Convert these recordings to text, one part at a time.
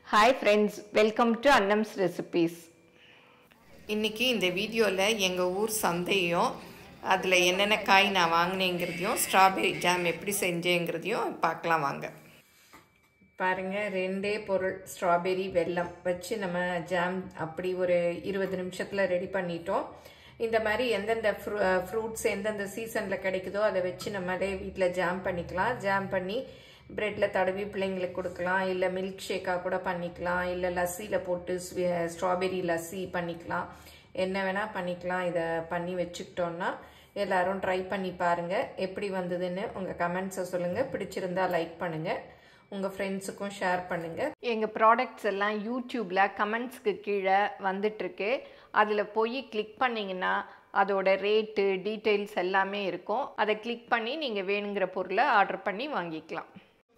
hi friends welcome to Annam's recipes இன்றைக்கி இந்த வீடியோவில் எங்கள் ஊர் சந்தையும் அதில் என்னென்ன காய் நான் வாங்கினேங்கிறதையும் ஸ்ட்ராபெரி ஜாம் எப்படி செஞ்சேங்கிறதையும் பார்க்கலாம் வாங்க பாருங்கள் ரெண்டே பொருள் ஸ்ட்ராபெரி வெல்லம் வச்சு நம்ம ஜாம் அப்படி ஒரு இருபது நிமிஷத்தில் ரெடி பண்ணிட்டோம் இந்த மாதிரி எந்தெந்த ஃப்ரூ ஃப்ரூட்ஸ் எந்தெந்த சீசனில் கிடைக்குதோ அதை வச்சு நம்மளே வீட்டில் ஜாம் பண்ணிக்கலாம் ஜாம் பண்ணி ப்ரெட்டில் தடவி பிள்ளைங்களுக்கு கொடுக்கலாம் இல்லை மில்க் ஷேக்காக கூட பண்ணிக்கலாம் இல்லை லஸ்ஸியில் போட்டு ஸ்ட்ராபெரி லஸ்ஸி பண்ணிக்கலாம் என்ன வேணால் பண்ணிக்கலாம் இதை பண்ணி வச்சுக்கிட்டோன்னா எல்லோரும் ட்ரை பண்ணி பாருங்கள் எப்படி வந்ததுன்னு உங்கள் கமெண்ட்ஸை சொல்லுங்கள் பிடிச்சிருந்தா லைக் பண்ணுங்கள் உங்கள் ஃப்ரெண்ட்ஸுக்கும் ஷேர் பண்ணுங்கள் எங்கள் ப்ராடக்ட்ஸ் எல்லாம் யூடியூப்பில் கமெண்ட்ஸ்க்கு கீழே வந்துட்டுருக்கு அதில் போய் கிளிக் பண்ணிங்கன்னா அதோட ரேட்டு டீட்டெயில்ஸ் எல்லாமே இருக்கும் அதை கிளிக் பண்ணி நீங்கள் வேணுங்கிற பொருளை ஆர்டர் பண்ணி வாங்கிக்கலாம்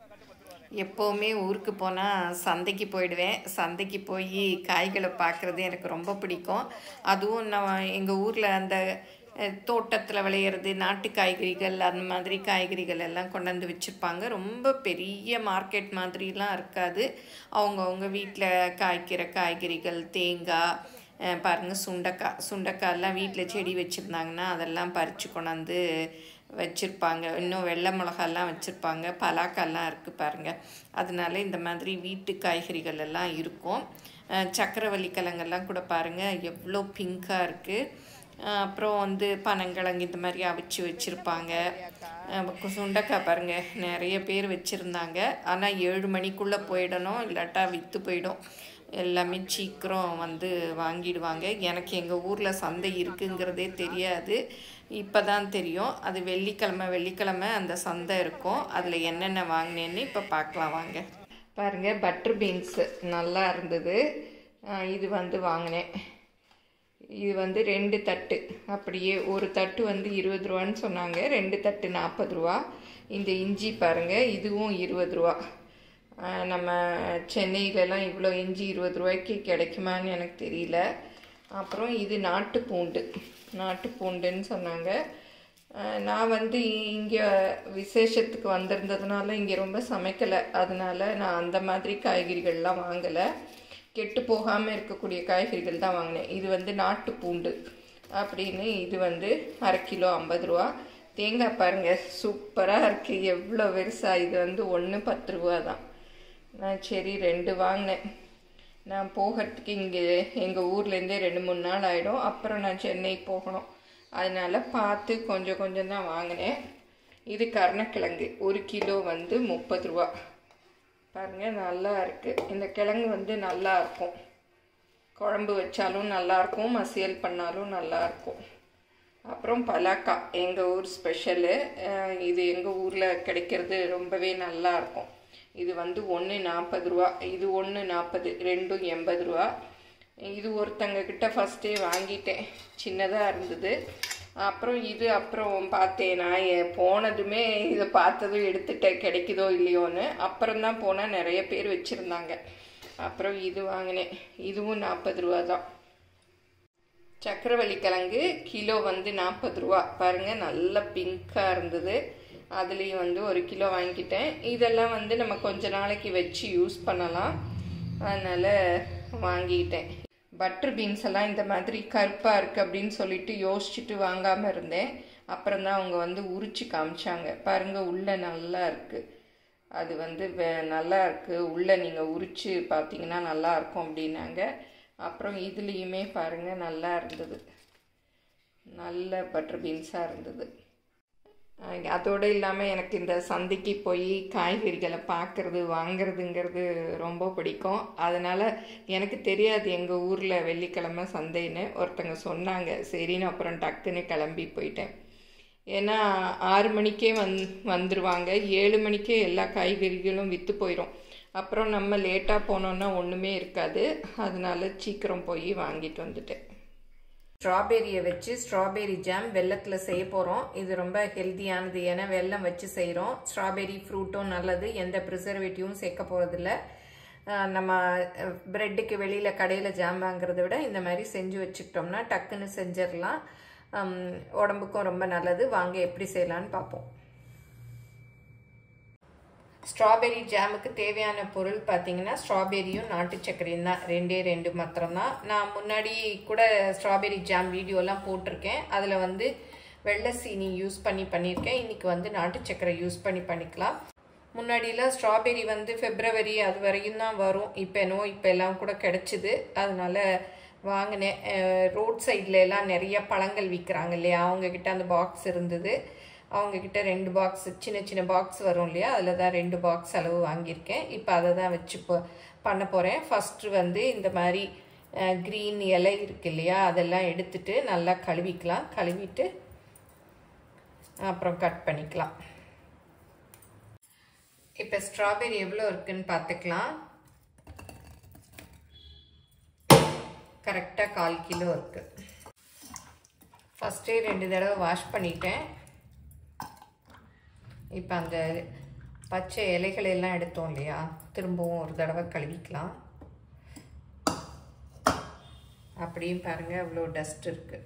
எப்போவுமே ஊருக்கு போனால் சந்தைக்கு போயிடுவேன் சந்தைக்கு போய் காய்களை பார்க்குறது எனக்கு ரொம்ப பிடிக்கும் அதுவும் நான் எங்கள் ஊரில் அந்த தோட்டத்தில் விளையிறது நாட்டு காய்கறிகள் அந்த மாதிரி காய்கறிகள் எல்லாம் கொண்டாந்து வச்சுருப்பாங்க ரொம்ப பெரிய மார்க்கெட் மாதிரிலாம் இருக்காது அவங்கவுங்க வீட்டில் காய்க்கிற காய்கறிகள் தேங்காய் பாருங்கள் சுண்டக்காய் சுண்டக்காயெல்லாம் வீட்டில் செடி வச்சுருந்தாங்கன்னா அதெல்லாம் பறித்து கொண்டாந்து வச்சுருப்பாங்க இன்னும் வெள்ளை மிளகாலாம் வச்சுருப்பாங்க பலாக்காய்லாம் இருக்குது பாருங்கள் அதனால இந்த மாதிரி வீட்டு காய்கறிகள் எல்லாம் இருக்கும் சக்கரவள்ளி கிழங்கெல்லாம் கூட பாருங்கள் எவ்வளோ பிங்காக இருக்குது அப்புறம் வந்து பனங்கிழங்கு இந்த மாதிரி அவிச்சு வச்சுருப்பாங்க சுண்டக்காய் பாருங்கள் நிறைய பேர் வச்சுருந்தாங்க ஆனால் ஏழு மணிக்குள்ளே போயிடணும் இல்லாட்டா விற்று போயிடும் எல்லாமே சீக்கிரம் வந்து வாங்கிடுவாங்க எனக்கு எங்கள் ஊரில் சந்தை இருக்குங்கிறதே தெரியாது இப்போ தான் தெரியும் அது வெள்ளிக்கிழமை வெள்ளிக்கிழமை அந்த சந்தை இருக்கும் அதில் என்னென்ன வாங்கினேன்னு இப்போ பார்க்கலாம் வாங்க பாருங்கள் பட்டர் பீன்ஸு நல்லா இருந்தது இது வந்து வாங்கினேன் இது வந்து ரெண்டு தட்டு அப்படியே ஒரு தட்டு வந்து இருபது ரூபான்னு சொன்னாங்க ரெண்டு தட்டு நாற்பது ரூபா இந்த இஞ்சி பாருங்கள் இதுவும் இருபது ரூபா நம்ம சென்னையிலலாம் இவ்வளோ இஞ்சி இருபது ரூபாய்க்கு கிடைக்குமான்னு எனக்கு தெரியல அப்புறம் இது நாட்டு பூண்டு நாட்டு பூண்டுன்னு சொன்னாங்க நான் வந்து இங்கே விசேஷத்துக்கு வந்திருந்ததுனால இங்கே ரொம்ப சமைக்கலை அதனால நான் அந்த மாதிரி காய்கறிகள்லாம் வாங்கலை கெட்டு போகாமல் இருக்கக்கூடிய காய்கறிகள் தான் வாங்கினேன் இது வந்து நாட்டு பூண்டு அப்படின்னு இது வந்து அரை கிலோ ஐம்பது ரூபா தேங்காய் பாருங்கள் சூப்பராக இருக்குது எவ்வளோ பெருசாக இது வந்து ஒன்று பத்து ரூபா தான் நான் சரி ரெண்டு வாங்கினேன் நான் போகிறதுக்கு இங்கே எங்கள் ஊர்லேருந்தே ரெண்டு மூணு நாள் ஆகிடும் அப்புறம் நான் சென்னை போகணும் அதனால் பார்த்து கொஞ்சம் கொஞ்சம் தான் வாங்கினேன் இது கருணக்கிழங்கு ஒரு கிலோ வந்து முப்பது ரூபா பாருங்கள் நல்லா இருக்குது இந்த கிழங்கு வந்து நல்லா இருக்கும் குழம்பு வச்சாலும் நல்லாயிருக்கும் மசியல் பண்ணாலும் நல்லாயிருக்கும் அப்புறம் பலாக்காய் எங்கள் ஊர் ஸ்பெஷலு இது எங்கள் ஊரில் கிடைக்கிறது ரொம்பவே நல்லாயிருக்கும் இது வந்து ஒன்று நாற்பது ரூபா இது ஒன்று நாற்பது ரெண்டும் எண்பது ரூபா இது ஒருத்தங்க கிட்ட ஃபஸ்ட்டே வாங்கிட்டேன் சின்னதாக இருந்தது அப்புறம் இது அப்புறம் பார்த்தேன் நான் போனதுமே இதை பார்த்ததும் எடுத்துட்டேன் கிடைக்குதோ இல்லையோன்னு அப்புறம் தான் போனால் நிறைய பேர் வச்சுருந்தாங்க அப்புறம் இது வாங்கினேன் இதுவும் நாற்பது ரூபா தான் சக்கரவள்ளி கிழங்கு கிலோ வந்து நாற்பது ரூபா பாருங்கள் நல்ல பிங்க்காக இருந்தது அதுலேயும் வந்து ஒரு கிலோ வாங்கிட்டேன் இதெல்லாம் வந்து நம்ம கொஞ்ச நாளைக்கு வச்சு யூஸ் பண்ணலாம் அதனால் வாங்கிக்கிட்டேன் பட்டர் பீன்ஸ் எல்லாம் இந்த மாதிரி கருப்பாக இருக்குது அப்படின்னு சொல்லிட்டு யோசிச்சுட்டு வாங்காமல் இருந்தேன் அப்புறம் தான் அவங்க வந்து உரிச்சு காமிச்சாங்க பாருங்கள் உள்ளே நல்லா இருக்குது அது வந்து நல்லா இருக்குது உள்ளே நீங்கள் உரித்து பார்த்தீங்கன்னா நல்லா இருக்கும் அப்படின்னாங்க அப்புறம் இதுலேயுமே பாருங்கள் நல்லா இருந்தது நல்ல பட்டர் பீன்ஸாக இருந்தது அதோடு இல்லாமல் எனக்கு இந்த சந்தைக்கு போய் காய்கறிகளை பார்க்குறது வாங்கிறதுங்கிறது ரொம்ப பிடிக்கும் அதனால் எனக்கு தெரியாது எங்கள் ஊரில் வெள்ளிக்கிழமை சந்தைன்னு ஒருத்தங்க சொன்னாங்க சரின்னு அப்புறம் டக்குன்னு கிளம்பி போயிட்டேன் ஏன்னா ஆறு மணிக்கே வந் வந்துடுவாங்க ஏழு மணிக்கே எல்லா காய்கறிகளும் விற்று போயிடும் அப்புறம் நம்ம லேட்டாக போனோன்னா ஒன்றுமே இருக்காது அதனால சீக்கிரம் போய் வாங்கிட்டு வந்துட்டேன் ஸ்ட்ராபெரியை வச்சு ஸ்ட்ராபெரி ஜாம் வெள்ளத்தில் செய்ய போகிறோம் இது ரொம்ப ஹெல்த்தியானது ஏன்னா வெள்ளம் வச்சு செய்கிறோம் ஸ்ட்ராபெரி ஃப்ரூட்டும் நல்லது எந்த ப்ரிசர்வேட்டிவும் சேர்க்க போகிறதில்ல நம்ம ப்ரெட்டுக்கு வெளியில் கடையில் ஜாம் வாங்குறத விட இந்த மாதிரி செஞ்சு வச்சுக்கிட்டோம்னா டக்குன்னு செஞ்சிடலாம் உடம்புக்கும் ரொம்ப நல்லது வாங்க எப்படி செய்யலான்னு பார்ப்போம் ஸ்ட்ராபெரி ஜாமுக்கு தேவையான பொருள் பார்த்தீங்கன்னா ஸ்ட்ராபெரியும் நாட்டு சர்க்கரையும் தான் ரெண்டே ரெண்டு மாத்திரம்தான் நான் முன்னாடி கூட ஸ்ட்ராபெரி ஜாம் வீடியோலாம் போட்டிருக்கேன் அதில் வந்து வெள்ளை சீனி யூஸ் பண்ணி பண்ணியிருக்கேன் இன்றைக்கி வந்து நாட்டு சர்க்கரை யூஸ் பண்ணி பண்ணிக்கலாம் முன்னாடிலாம் ஸ்ட்ராபெரி வந்து ஃபெப்ரவரி அது வரையும் தான் வரும் இப்போ என்னவோ இப்போ எல்லாம் கூட கிடச்சிது அதனால் வாங்கினேன் ரோட் சைடில் எல்லாம் நிறைய பழங்கள் விற்கிறாங்க இல்லையா அவங்கக்கிட்ட அந்த பாக்ஸ் இருந்தது அவங்கக்கிட்ட ரெண்டு பாக்ஸ் சின்ன சின்ன பாக்ஸ் வரும் இல்லையா அதில் தான் ரெண்டு பாக்ஸ் அளவு வாங்கியிருக்கேன் இப்போ அதை தான் வச்சு போ பண்ண போகிறேன் ஃபஸ்ட்டு வந்து இந்த மாதிரி க்ரீன் இலை இருக்கு இல்லையா அதெல்லாம் எடுத்துட்டு நல்லா கழுவிக்கலாம் கழுவிட்டு அப்புறம் கட் பண்ணிக்கலாம் இப்போ ஸ்ட்ராபெரி எவ்வளோ இருக்குன்னு பார்த்துக்கலாம் கரெக்டாக கால் கிலோ இருக்குது ஃபஸ்ட்டே ரெண்டு தடவை வாஷ் பண்ணிட்டேன் இப்போ அந்த பச்சை இலைகளை எல்லாம் எடுத்தோம் இல்லையா திரும்பவும் ஒரு தடவை கழுவிக்கலாம் அப்படியும் பாருங்கள் அவ்வளோ டஸ்ட் இருக்குது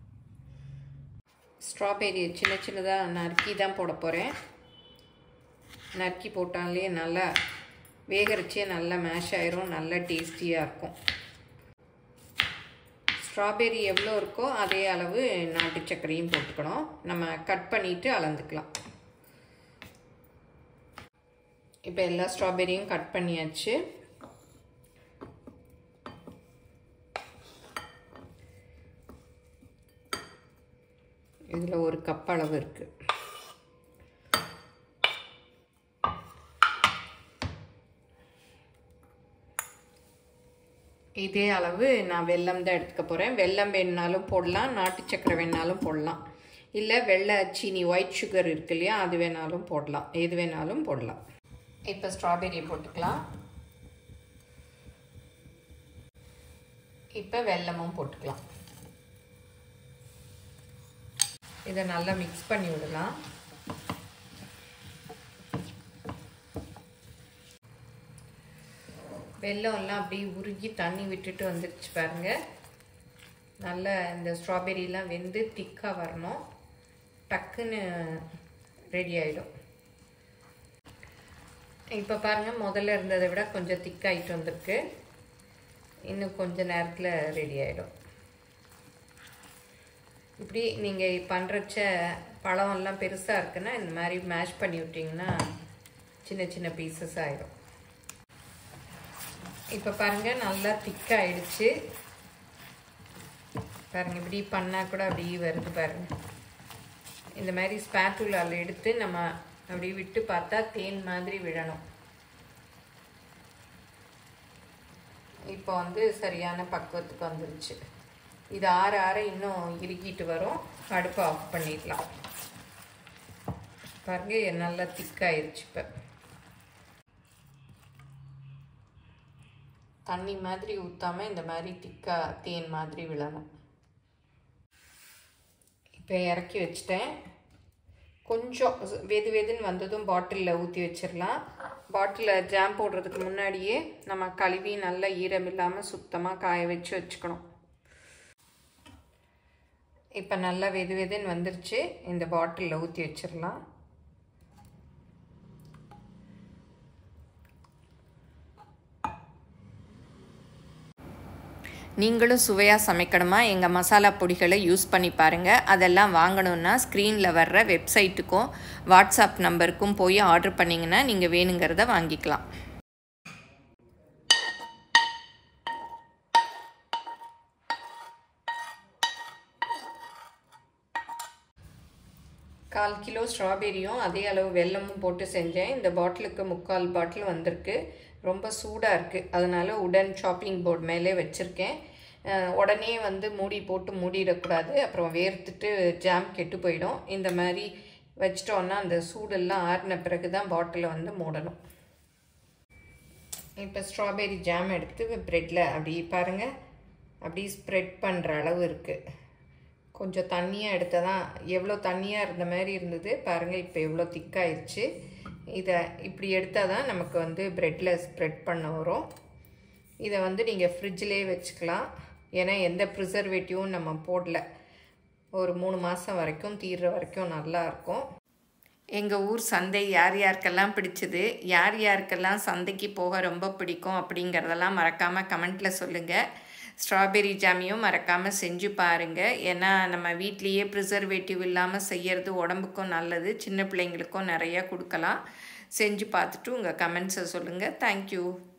ஸ்ட்ராபெரி சின்ன சின்னதாக நறுக்கி தான் போட போகிறேன் நறுக்கி போட்டாலே நல்லா வேகரிச்சே நல்லா மேஷ் ஆயிரும் நல்லா டேஸ்டியாக இருக்கும் ஸ்ட்ராபெரி எவ்வளோ இருக்கோ அதே அளவு நாட்டு சர்க்கரையும் போட்டுக்கணும் நம்ம கட் பண்ணிவிட்டு அளந்துக்கலாம் இப்போ எல்லா ஸ்ட்ராபெரியும் கட் பண்ணியாச்சு இதில் ஒரு கப் அளவு இருக்குது இதே அளவு நான் வெல்லம் தான் எடுத்துக்க போகிறேன் வெல்லம் வேணுனாலும் போடலாம் நாட்டு சக்கரை வேணாலும் போடலாம் இல்லை வெள்ளை சீனி ஒயிட் சுகர் இருக்கு இல்லையா அது வேணாலும் போடலாம் எது வேணாலும் போடலாம் இப்போ ஸ்ட்ராபெரி போட்டுக்கலாம் இப்போ வெல்லமும் போட்டுக்கலாம் இதை நல்லா மிக்ஸ் பண்ணி விடலாம் வெல்லம் எல்லாம் அப்படியே உருகி தண்ணி விட்டுட்டு வந்துடுச்சு பாருங்க நல்ல இந்த ஸ்ட்ராபெரிலாம் வெந்து திக்காக வரணும் டக்குன்னு ரெடி ஆகிடும் இப்போ பாருங்கள் முதல்ல இருந்ததை விட கொஞ்சம் திக்காகிட்டு வந்திருக்கு இன்னும் கொஞ்ச நேரத்தில் ரெடி ஆகிடும் இப்படி நீங்கள் பண்ணுறச்ச பழம்லாம் பெருசாக இருக்குன்னா இந்த மாதிரி மேஷ் பண்ணி விட்டிங்கன்னா சின்ன சின்ன பீசஸ் ஆகிடும் இப்போ பாருங்கள் நல்லா திக்காயிடுச்சு பாருங்கள் இப்படி பண்ணால் கூட அப்படி வருது பாருங்கள் இந்த மாதிரி ஸ்பேட்டுலால் எடுத்து நம்ம அப்படி விட்டு பார்த்தா தேன் மாதிரி விழணும் இப்போ வந்து சரியான பக்குவத்துக்கு வந்துருச்சு இது ஆற ஆற இன்னும் இறுக்கிட்டு வரும் அடுப்பை ஆஃப் பண்ணிடலாம் பாருங்க நல்லா திக்காயிருச்சு இப்போ தண்ணி மாதிரி ஊற்றாமல் இந்த மாதிரி திக்கா தேன் மாதிரி விழணும் இப்போ இறக்கி வச்சிட்டேன் கொஞ்சம் வெது வெதுன்னு வந்ததும் பாட்டிலில் ஊற்றி வச்சிடலாம் பாட்டிலில் ஜாம் போடுறதுக்கு முன்னாடியே நம்ம கழுவி நல்லா ஈரம் இல்லாமல் சுத்தமாக காய வச்சு வச்சுக்கணும் இப்போ நல்லா வெது வெதுன்னு வந்துருச்சு இந்த பாட்டிலில் ஊற்றி வச்சிடலாம் நீங்களும் சுவையாக சமைக்கணுமா எங்கள் மசாலா பொடிகளை யூஸ் பண்ணி பாருங்கள் அதெல்லாம் வாங்கணுன்னா ஸ்க்ரீனில் வர்ற வெப்சைட்டுக்கும் வாட்ஸ்அப் நம்பருக்கும் போய் ஆர்டர் பண்ணிங்கன்னா நீங்கள் வேணுங்கிறத வாங்கிக்கலாம் கால் கிலோ ஸ்ட்ராபெரியும் அதே அளவு வெல்லமும் போட்டு செஞ்சேன் இந்த பாட்டிலுக்கு முக்கால் பாட்டில் வந்திருக்கு ரொம்ப சூடாக இருக்குது அதனால் உடன் ஷாப்பிங் போர்டு மேலே வச்சுருக்கேன் உடனே வந்து மூடி போட்டு மூடிடக்கூடாது அப்புறம் வேர்த்துட்டு ஜாம் கெட்டு போயிடும் இந்த மாதிரி வச்சிட்டோன்னா அந்த சூடெல்லாம் ஆறின பிறகு தான் பாட்டிலை வந்து மூடணும் இப்போ ஸ்ட்ராபெரி ஜாம் எடுத்து ப்ரெட்டில் அப்படி பாருங்கள் அப்படி ஸ்ப்ரெட் பண்ணுற அளவு இருக்குது கொஞ்சம் தண்ணியாக எடுத்ததான் எவ்வளோ தண்ணியாக இருந்த மாதிரி இருந்தது பாருங்கள் இப்போ எவ்வளோ திக்காயிருச்சு இதை இப்படி எடுத்தால் தான் நமக்கு வந்து ப்ரெட்டில் ஸ்ப்ரெட் பண்ண வரும் இதை வந்து நீங்கள் ஃப்ரிட்ஜிலே வச்சுக்கலாம் ஏன்னா எந்த ப்ரிசர்வேட்டிவும் நம்ம போடல ஒரு மூணு மாதம் வரைக்கும் தீர்ற வரைக்கும் நல்லாயிருக்கும் எங்கள் ஊர் சந்தை யார் யாருக்கெல்லாம் பிடிச்சது யார் யாருக்கெல்லாம் சந்தைக்கு போக ரொம்ப பிடிக்கும் அப்படிங்கிறதெல்லாம் மறக்காமல் கமெண்ட்டில் சொல்லுங்கள் ஸ்ட்ராபெரி ஜாமியும் மறக்காமல் செஞ்சு பாருங்கள் ஏன்னா நம்ம வீட்லேயே ப்ரிசர்வேட்டிவ் இல்லாமல் செய்கிறது உடம்புக்கும் நல்லது சின்ன பிள்ளைங்களுக்கும் நிறையா கொடுக்கலாம் செஞ்சு பார்த்துட்டு உங்கள் கமெண்ட்ஸை சொல்லுங்கள் தேங்க்யூ